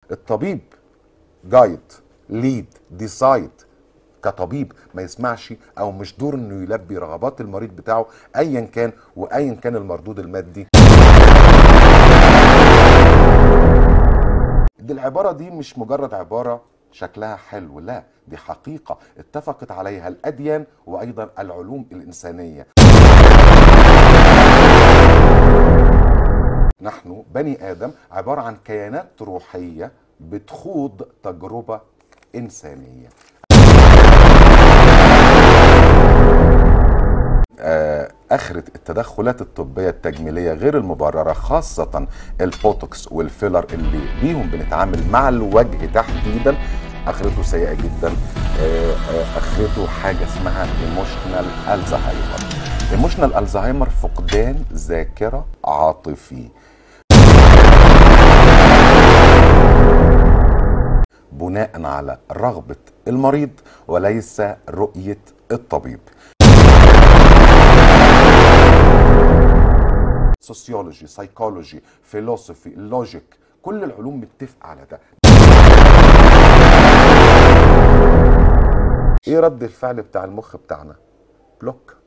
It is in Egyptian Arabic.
الطبيب جايد ليد ديسايد كطبيب ما يسمعش او مش دور انه يلبي رغبات المريض بتاعه ايا كان وايا كان المردود المادي دي العبارة دي مش مجرد عبارة شكلها حلو لا دي حقيقة اتفقت عليها الأديان وأيضا العلوم الإنسانية نحن بني آدم عبارة عن كيانات روحية بتخوض تجربة إنسانية آه، اخره التدخلات الطبيه التجميليه غير المبرره خاصه البوتوكس والفيلر اللي بيهم بنتعامل مع الوجه تحديدا اخرته سيئه جدا آه، آه، اخرته حاجه اسمها ايموشنال الزهايمر ايموشنال الزهايمر فقدان ذاكره عاطفي بناء على رغبه المريض وليس رؤيه الطبيب سوسيولوجي سايكولوجي فيلوسفي لوجيك كل العلوم متفقه على ده ايه رد الفعل بتاع المخ بتاعنا بلوك